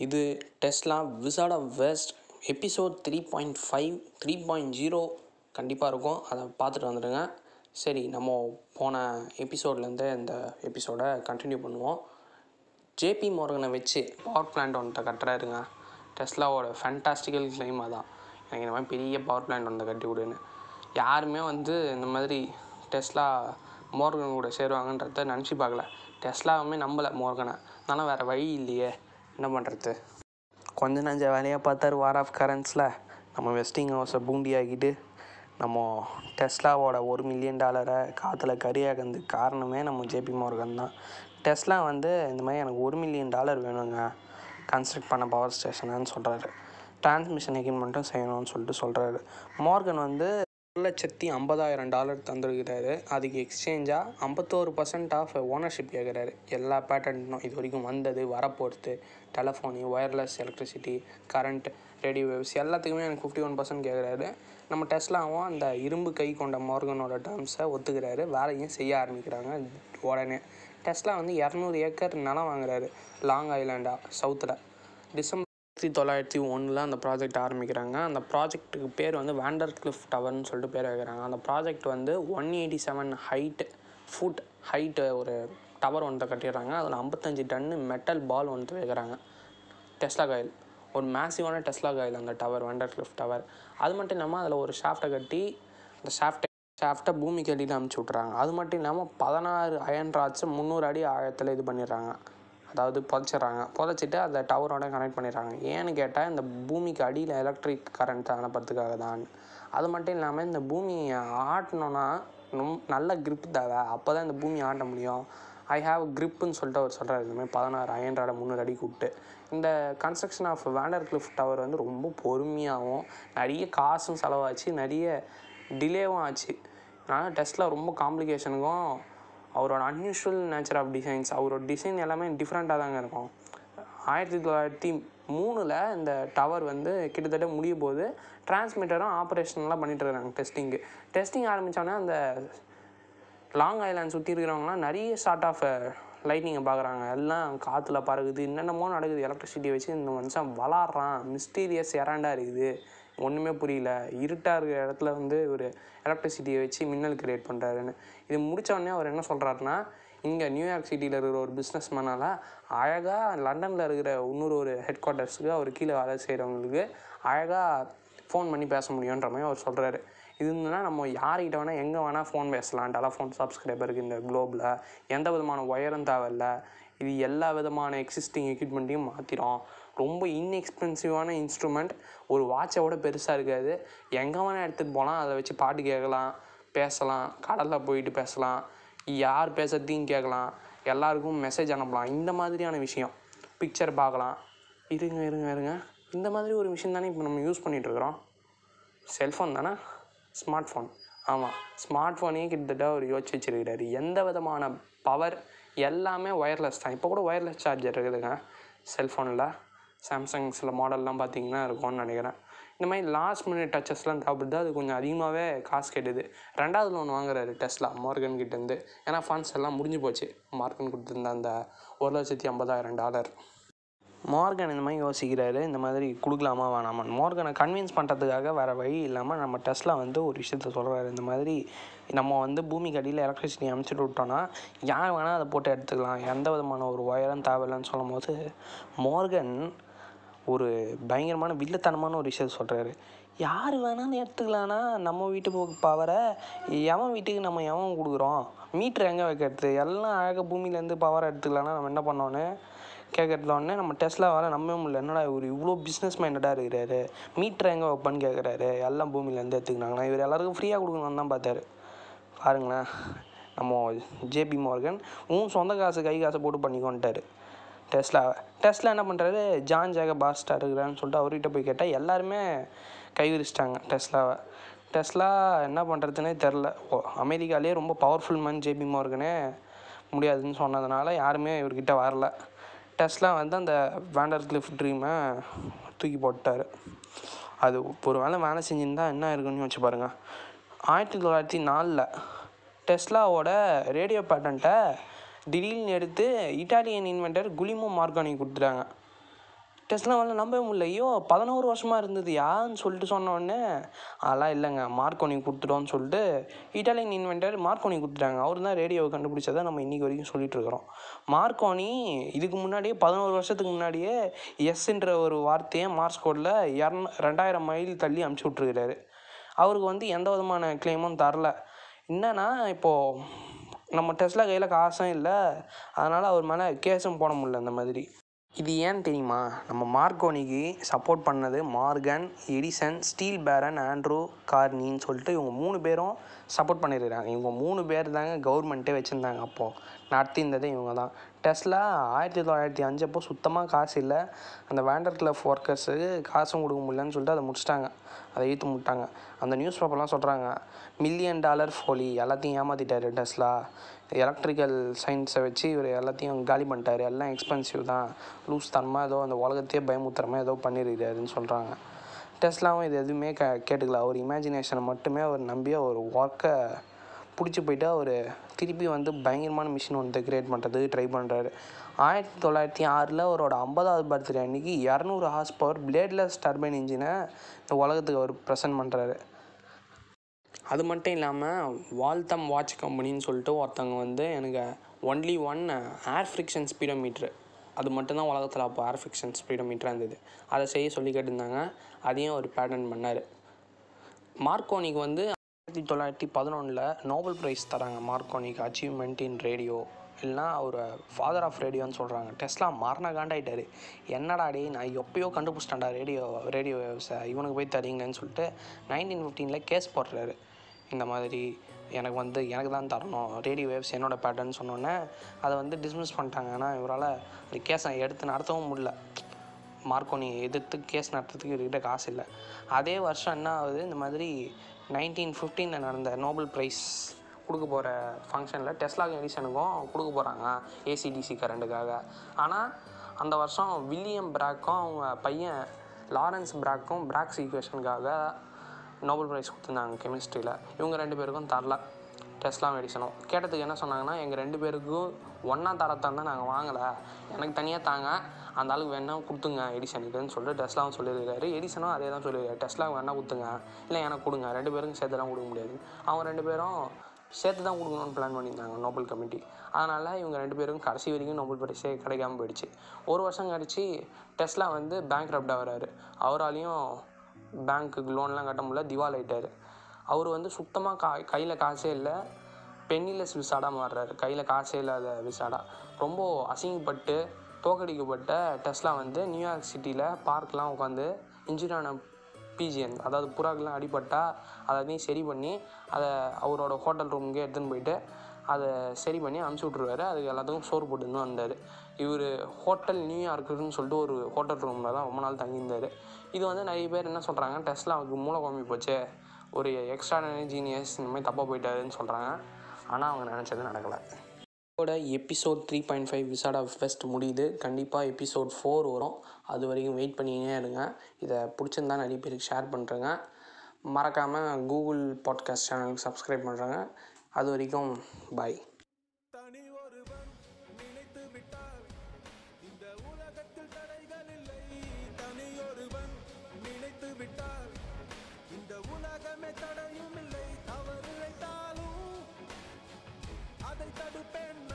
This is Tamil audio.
இது Tesla wizard of west episode three point five three point zero கண்டிப்பாக இருக்கும் அதை பார்த்துட்டு வந்துடுங்க சரி நம்ம போன எபிசோட்லேருந்து இந்த எபிசோடை கண்டினியூ பண்ணுவோம் ஜேபி மோர்கனை வச்சு பவர் பிளான்ட் ஒன்றை கட்டுறாருங்க டெஸ்லாவோட ஃபேண்டாஸ்டிக்கல் கிளைம் அதான் எனக்கு இந்த மாதிரி பெரிய பவர் பிளான்ட் ஒன்றை கட்டி விடுன்னு யாருமே வந்து இந்த மாதிரி டெஸ்லா மோர்கன் கூட சேருவாங்கன்றத நினச்சி பார்க்கல டெஸ்லாவுமே நம்பலை மோர்கனை ஆனால் வேறு வழி இல்லையே என்ன பண்ணுறது கொஞ்ச நஞ்ச வேலையாக பார்த்தாரு வார் ஆஃப் கரன்ஸில் நம்ம வெஸ்டிங் ஹவுஸை பூண்டி ஆக்கிட்டு நம்ம டெஸ்லாவோட ஒரு மில்லியன் டாலரை காற்றுல கறியாகிறதுக்கு காரணமே நம்ம ஜேபி மோர்கன் தான் டெஸ்லா வந்து இந்த மாதிரி எனக்கு ஒரு மில்லியன் டாலர் வேணுங்க கன்ஸ்ட்ரக்ட் பண்ண பவர் ஸ்டேஷனுன்னு சொல்கிறாரு டிரான்ஸ்மிஷன் எக்யூப்மெண்ட்டும் செய்யணும்னு சொல்லிட்டு சொல்கிறாரு மார்கன் வந்து ஒரு லட்சத்தி ஐம்பதாயிரம் டாலர் தந்துருக்கிறாரு அதுக்கு எக்ஸ்சேஞ்சாக ஐம்பத்தோரு பர்சன்ட் ஆஃப் ஓனர்ஷிப் கேட்குறாரு எல்லா பேட்டர்னும் இது வரைக்கும் வந்தது வரப்போகிறது telephone wireless electricity current radio waves எல்லாத்துக்குமே எனக்கு ஃபிஃப்டி ஒன் பர்சன்ட் கேட்குறாரு நம்ம டெஸ்லாவும் அந்த இரும்பு கை கொண்ட மார்கனோட டேர்ம்ஸை ஒத்துக்கிறாரு வேலையும் செய்ய ஆரம்பிக்கிறாங்க உடனே டெஸ்லா வந்து இரநூறு ஏக்கர் நிலம் வாங்குறாரு லாங் ஐலாண்டா சவுத்தில் டிசம்பர் ஆயிரத்தி தொள்ளாயிரத்தி ஒன்றில் அந்த ப்ராஜெக்ட் ஆரம்பிக்கிறாங்க அந்த ப்ராஜெக்ட்டுக்கு பேர் வந்து வேண்டர் கிளிஃப் டவர்னு சொல்லிட்டு பேர் வைக்கிறாங்க அந்த ப்ராஜெக்ட் வந்து one eighty seven height foot height ஒரு டவர் ஒன்றை கட்டிடுறாங்க அதில் ஐம்பத்தஞ்சு டன்னு மெட்டல் பால் ஒன்று வைக்கிறாங்க டெஸ்லா காயில் ஒரு மேசிவான டெஸ்லா காயில் அந்த டவர் வேண்டர் கிளிஃப் டவர் அது மட்டும் இல்லாமல் அதில் ஒரு ஷாஃப்டை கட்டி அந்த ஷாஃப்டை ஷாஃப்டை பூமிக்கு அடியில் அமுச்சு விட்றாங்க அது மட்டும் இல்லாமல் பதினாறு அயன் ராட்ஸை முந்நூறு அடி ஆழத்தில் இது பண்ணிடுறாங்க அதாவது புதைச்சிட்றாங்க புதைச்சிட்டு அந்த டவரோட கனெக்ட் பண்ணிடுறாங்க ஏன்னு கேட்டால் இந்த பூமிக்கு அடியில் எலக்ட்ரிக் கரண்ட் அனுப்புறதுக்காக தான் அது மட்டும் இல்லாமல் இந்த பூமியை ஆட்டணும்னா ரொம்ப நல்ல grip தேவை அப்போ தான் இந்த பூமியை ஆட்ட முடியும் ஐ ஹாவ் gripன்னு சொல்லிட்டு அவர் சொல்கிறார் இந்த மாதிரி பதினாறு அயன்றாட முந்நூறு அடி கூப்பிட்டு இந்த construction of Wardenclyffe tower வந்து ரொம்ப பொறுமையாகவும் நிறைய காசும் செலவாச்சு நிறைய டிலேவும் ஆச்சு அதனால் டெஸ்ட்டில் ரொம்ப காம்ப்ளிகேஷனுக்கும் அவரோட அன்யூஷுவல் நேச்சர் ஆஃப் டிசைன்ஸ் அவரோட டிசைன் எல்லாமே டிஃப்ரெண்ட்டாக தாங்க இருக்கும் ஆயிரத்தி தொள்ளாயிரத்தி மூணில் இந்த டவர் வந்து கிட்டத்தட்ட முடிய போது டிரான்ஸ்மிட்டரும் ஆப்ரேஷன்லாம் பண்ணிட்டு இருக்காங்க டெஸ்டிங்கு டெஸ்டிங் ஆரம்பித்தோடனே அந்த லாங் ஐலாண்ட் சுற்றி இருக்கிறவங்களாம் நிறைய ஷார்ட் ஆஃப் லைட்னிங்கை பார்க்குறாங்க எல்லாம் காற்றுல பறகுது என்னென்னமோ நடக்குது எலக்ட்ரிசிட்டியை வச்சு இந்த மனுஷன் வளாடுறான் மிஸ்டீரியஸ் எராண்டாக இருக்குது ஒன்றுமே புரியல இருட்டாக இருக்கிற இடத்துல வந்து ஒரு எலக்ட்ரிசிட்டியை வச்சு மின்னல் கிரியேட் பண்ணுறாருன்னு இது முடிச்ச உடனே அவர் என்ன சொல்கிறாருன்னா இங்கே நியூயார்க் சிட்டியில் இருக்கிற ஒரு பிஸ்னஸ் மேனால் அழகாக லண்டனில் இருக்கிற இன்னொரு ஒரு ஹெட் குவார்ட்டர்ஸுக்கு அவர் கீழே வேலை செய்கிறவங்களுக்கு அழகாக ஃபோன் பண்ணி பேச முடியுன்ற மாதிரி அவர் சொல்கிறாரு இது இருந்ததுன்னா நம்ம யார்கிட்ட வேணால் எங்கே வேணால் ஃபோன் பேசலாம் டெலஃபோன் சப்ஸ்கிரைபருக்கு இந்த குளோபில் எந்த விதமான ஒயரும் தேவையில்ல இது எல்லா விதமான எக்ஸிஸ்டிங் எக்யூப்மெண்ட்டையும் மாற்றிடும் ரொம்ப இன்எக்ஸ்பென்சிவான இன்ஸ்ட்ருமெண்ட் ஒரு வாட்சை விட பெருசாக இருக்காது எங்கே வேணால் எடுத்துகிட்டு போகலாம் அதை வச்சு பாட்டு கேட்கலாம் பேசலாம் கடலில் போயிட்டு பேசலாம் யார் பேசுறதையும் கேட்கலாம் எல்லாருக்கும் மெசேஜ் அனுப்பலாம் இந்த மாதிரியான விஷயம் பிக்சர் பார்க்கலாம் இருங்க இருங்க இருங்க இந்த மாதிரி ஒரு விஷயம் தானே இப்போ நம்ம யூஸ் பண்ணிகிட்ருக்குறோம் செல்ஃபோன் தானே ஸ்மார்ட் ஃபோன் ஆமாம் ஸ்மார்ட் ஃபோனையே கிட்டத்தட்ட அவர் யோசிச்சு வச்சிருக்கிறாரு எந்த விதமான பவர் எல்லாமே ஒயர்லெஸ் தான் இப்போ கூட ஒயர்லெஸ் சார்ஜர் இருக்குதுங்க செல்ஃபோனில் சாம்சங் சில மாடல்லாம் பார்த்தீங்கன்னா இருக்கும்னு நினைக்கிறேன் இந்த மாதிரி லாஸ்ட் மினிட் டச்சஸ்லாம் தேவைப்படுது அது கொஞ்சம் அதிகமாகவே காசு கேட்டுது ரெண்டாவது லோன் வாங்குறாரு டெஸ்லா மார்கன் கிட்டேருந்து ஏன்னா ஃபண்ட்ஸ் எல்லாம் முடிஞ்சு போச்சு மார்கன் கொடுத்துருந்த அந்த ஒரு லட்சத்தி ஐம்பதாயிரம் டாலர் மார்கன் இந்த மாதிரி யோசிக்கிறாரு இந்த மாதிரி கொடுக்கலாமா வேணாமான்னு மார்கனை கன்வின்ஸ் பண்ணுறதுக்காக வேறு வழி இல்லாமல் நம்ம டெஸ்லா வந்து ஒரு விஷயத்த சொல்கிறாரு இந்த மாதிரி நம்ம வந்து பூமிக்கு அடியில் எலக்ட்ரிசிட்டி அமைச்சிட்டு விட்டோன்னா யார் வேணால் அதை போட்டு எடுத்துக்கலாம் எந்த விதமான ஒரு ஒயரும் தேவையில்லைன்னு சொல்லும் போது மார்கன் ஒரு பயங்கரமான வில்லத்தனமான ஒரு விஷயத்த சொல்கிறாரு யார் வேணாலும் எடுத்துக்கலான்னா நம்ம வீட்டு பவரை எவன் வீட்டுக்கு நம்ம எவன் கொடுக்குறோம் மீட்ரு எங்கே வைக்கிறது எல்லாம் அழகாக பூமியிலேருந்து பவரை எடுத்துக்கலான்னா நம்ம என்ன பண்ணோன்னு கேட்குறதுல உடனே நம்ம டெஸ்ட்ல வர நம்பவே முடியல என்னடா இவர் இவ்வளோ பிஸ்னஸ் மைண்டடாக இருக்கிறாரு மீட்ரு எங்கே வைப்பான்னு கேட்குறாரு எல்லாம் பூமியிலேருந்து எடுத்துக்கினாங்கன்னா இவர் எல்லாருக்கும் ஃப்ரீயாக கொடுக்கணும்னு தான் பார்த்தாரு பாருங்களேன் நம்ம ஜேபி மார்கன் உன் சொந்த காசு கை காசை போட்டு பண்ணிக்கோன்ட்டாரு டெஸ்லாவை டெஸ்லா என்ன பண்ணுறாரு ஜான் ஜாக பாஸ்டாக இருக்கிறான்னு சொல்லிட்டு அவர்கிட்ட போய் கேட்டால் எல்லாருமே கை விரிச்சிட்டாங்க டெஸ்லாவை டெஸ்லா என்ன பண்ணுறதுனே தெரில ஓ அமெரிக்காலே ரொம்ப பவர்ஃபுல் மேன் ஜேபி மார்கனே முடியாதுன்னு சொன்னதுனால யாருமே இவர்கிட்ட வரல டெஸ்லா வந்து அந்த வேண்டர் கிளிஃப் ட்ரீமை தூக்கி போட்டார் அது ஒரு வேளை வேலை செஞ்சுருந்தா என்ன இருக்குன்னு யோசிச்சு பாருங்கள் ஆயிரத்தி தொள்ளாயிரத்தி நாலில் டெஸ்லாவோட ரேடியோ பேட்டன்ட்டை திடீர்னு எடுத்து இட்டாலியன் இன்வென்டர் குலிமோ மார்கானி கொடுத்துட்டாங்க டெஸ்ட்லாம் வரல நம்பவே முடியல ஐயோ பதினோரு வருஷமாக இருந்தது யான்னு சொல்லிட்டு சொன்ன உடனே அதெல்லாம் இல்லைங்க மார்க்கோனி கொடுத்துட்டோன்னு சொல்லிட்டு இட்டாலியன் இன்வென்டர் மார்க்கோனி கொடுத்துட்டாங்க அவர் தான் ரேடியோவை கண்டுபிடிச்சதை நம்ம இன்றைக்கி வரைக்கும் சொல்லிட்டு இருக்கிறோம் மார்க்கோனி இதுக்கு முன்னாடியே பதினோரு வருஷத்துக்கு முன்னாடியே எஸ்ன்ற ஒரு வார்த்தையை மார்ஸ் கோடில் இரநூ ரெண்டாயிரம் மைல் தள்ளி அமுச்சு விட்ருக்கிறாரு அவருக்கு வந்து எந்த விதமான கிளைமும் தரல என்னன்னா இப்போது நம்ம டெஸ்லா கையில் காசும் இல்லை அதனால் அவர் மேலே கேஸும் போட முடியல அந்த மாதிரி இது ஏன் தெரியுமா நம்ம மார்க்கோனிக்கு சப்போர்ட் பண்ணது Morgan Edison steel baron Andrew கார்னின்னு சொல்லிட்டு இவங்க மூணு பேரும் சப்போர்ட் பண்ணியிருக்கிறாங்க இவங்க மூணு பேர் தாங்க கவர்மெண்ட்டே வச்சுருந்தாங்க அப்போது நடத்தியிருந்ததே இவங்க தான் டெஸ்லா ஆயிரத்தி தொள்ளாயிரத்தி அஞ்சு அப்போ சுத்தமாக காசு இல்லை அந்த வேண்டர் கிளப் ஒர்க்கர்ஸுக்கு காசும் கொடுக்க முடியலன்னு சொல்லிட்டு அதை முடிச்சிட்டாங்க அதை இழுத்து முட்டாங்க அந்த நியூஸ் பேப்பர்லாம் சொல்கிறாங்க மில்லியன் டாலர் ஃபோலி எல்லாத்தையும் ஏமாற்றிட்டாரு டெஸ்லா எலக்ட்ரிக்கல் சயின்ஸை வச்சு இவர் எல்லாத்தையும் காலி பண்ணிட்டாரு எல்லாம் எக்ஸ்பென்சிவ் தான் லூஸ் தனமாக ஏதோ அந்த உலகத்தையே பயமுத்துறமா ஏதோ பண்ணியிருக்காருன்னு சொல்கிறாங்க டெஸ்லாவும் இது எதுவுமே க கேட்டுக்கல அவர் இமேஜினேஷனை மட்டுமே அவர் நம்பி அவர் ஒர்க்கை பிடிச்சி போயிட்டு அவர் திருப்பி வந்து பயங்கரமான மிஷின் ஒன்று கிரியேட் பண்ணுறதுக்கு ட்ரை பண்ணுறாரு ஆயிரத்தி தொள்ளாயிரத்தி ஆறில் அவரோட ஐம்பதாவது பர்த்டே அன்றைக்கி இரநூறு ஹார்ஸ் பவர் பிளேட்லெஸ் டர்பைன் இன்ஜினை இந்த உலகத்துக்கு அவர் ப்ரெசென்ட் பண்ணுறாரு அது மட்டும் இல்லாமல் வால்தம் வாட்ச் கம்பெனின்னு சொல்லிட்டு ஒருத்தவங்க வந்து எனக்கு only one air friction speedometer அது மட்டும்தான் உலகத்தில் அப்போ ஏர் ஃப்ரிக்ஷன் ஸ்பீடோமீட்டராக இருந்தது அதை செய்ய சொல்லி கேட்டிருந்தாங்க அதையும் அவர் பேட்டன் பண்ணார் மார்க்கோனிக்கு வந்து ஆயிரத்தி தொள்ளாயிரத்தி பதினொன்றில் நோபல் ப்ரைஸ் தராங்க மார்க்கோனிக்கு அச்சீவ்மெண்ட் இன் ரேடியோ இல்லைனா அவர் ஃபாதர் ஆஃப் ரேடியோன்னு சொல்கிறாங்க டெஸ்லா மரண காண்டாயிட்டாரு என்னடா டே நான் எப்பயோ கண்டுபிடிச்சிட்டேன்டா ரேடியோ ரேடியோ வேவ்ஸை இவனுக்கு போய் தரீங்களேன்னு சொல்லிட்டு நைன்டீன் ஃபிஃப்டீனில் கேஸ் போடுறாரு இந்த மாதிரி எனக்கு வந்து எனக்கு தான் தரணும் ரேடியோ வேவ்ஸ் என்னோட பேட்டர்ன் சொன்னோன்னே அதை வந்து டிஸ்மிஸ் பண்ணிட்டாங்க ஆனால் இவரால் அது கேஸை எடுத்து நடத்தவும் முடியல மார்க்கோனி எதிர்த்து கேஸ் நடத்துறதுக்கு இவர்கிட்ட காசு இல்லை அதே வருஷம் என்ன ஆகுது இந்த மாதிரி நைன்டீன் ஃபிஃப்டீனில் நடந்த நோபல் ப்ரைஸ் கொடுக்க போகிற ஃபங்க்ஷனில் டெஸ்லாக்கும் எடிசனுக்கும் கொடுக்க போகிறாங்க ஏசிடிசி கரண்ட்டுக்காக ஆனால் அந்த வருஷம் வில்லியம் பிராக்கும் அவங்க பையன் லாரன்ஸ் பிராக்கும் பிராக்ஸ் ஈக்குவேஷனுக்காக நோபல் ப்ரைஸ் கொடுத்துருந்தாங்க கெமிஸ்ட்ரியில் இவங்க ரெண்டு பேருக்கும் தரல டெஸ்லாம் எடிசனும் கேட்டதுக்கு என்ன சொன்னாங்கன்னா எங்கள் ரெண்டு பேருக்கும் ஒன்றா தரத்தான் தான் நாங்கள் வாங்கலை எனக்கு தனியாக தாங்க அந்த ஆளுக்கு வேணா கொடுத்துங்க எடிசனுக்குன்னு சொல்லிட்டு டெஸ்லாவும் சொல்லியிருக்காரு எடிசனும் அதே தான் சொல்லியிருக்காரு டெஸ்லாவுக்கு வேணா கொடுத்துங்க இல்லை எனக்கு கொடுங்க ரெண்டு பேருக்கும் சேர்த்துலாம் கொடுக்க முடியாது அவங்க ரெண்டு பேரும் சேர்த்து தான் கொடுக்கணும்னு பிளான் பண்ணியிருந்தாங்க நோபல் கமிட்டி அதனால் இவங்க ரெண்டு பேருக்கும் கடைசி வரைக்கும் நோபல் பரிசே கிடைக்காம போயிடுச்சு ஒரு வருஷம் கழிச்சு டெஸ்லா வந்து பேங்க் ரப்ட் ஆகிறாரு அவராலையும் பேங்க்குக்கு லோன்லாம் கட்ட முடியல திவால் ஆயிட்டார் அவர் வந்து சுத்தமாக கா கையில் காசே இல்லை பென்னிலெஸ் விசாடா மாறுறாரு கையில் காசே இல்லாத விசாடா ரொம்ப அசிங்கப்பட்டு தோக்கடிக்கப்பட்ட டெஸ்லா வந்து நியூயார்க் சிட்டியில் பார்க்லாம் உட்காந்து இன்ஜுரியான பிஜிஎன் அதாவது புறாக்கெலாம் அடிபட்டா அதையும் சரி பண்ணி அதை அவரோட ஹோட்டல் ரூமுக்கே எடுத்துன்னு போயிட்டு அதை சரி பண்ணி அனுப்பிச்சி விட்ருவாரு அதுக்கு எல்லாத்துக்கும் சோறு போட்டுன்னு தான் வந்தார் இவர் ஹோட்டல் நியூயார்க்குன்னு சொல்லிட்டு ஒரு ஹோட்டல் ரூமில் தான் ரொம்ப நாள் தங்கியிருந்தார் இது வந்து நிறைய பேர் என்ன சொல்கிறாங்க டெஸ்லாவுக்கு மூளை குழம்பி போச்சே ஒரு எக்ஸ்ட்ராடனரி ஜீனியஸ் இந்த மாதிரி தப்பாக போயிட்டாருன்னு சொல்கிறாங்க ஆனால் அவங்க நினச்சது நடக்கலை இதோட episode three point five wizard of west முடியுது கண்டிப்பாக எபிசோட் ஃபோர் வரும் அது வரைக்கும் வெயிட் பண்ணினே இருங்க இதை பிடிச்சிருந்தா நிறைய பேருக்கு ஷேர் பண்ணுறேங்க மறக்காமல் கூகுள் பாட்காஸ்ட் சேனலுக்கு சப்ஸ்கிரைப் பண்ணுறேங்க அது வரைக்கும் பாய் தனி ஒருவன் நினைத்து விட்டால் இந்த உலகத்தில் தடைகள் இல்லை தனி ஒருவன் நினைத்து விட்டால் இந்த உலகமே தடையும் இல்லை தவறு இழைத்தாலும் அதை தடுப்பேன்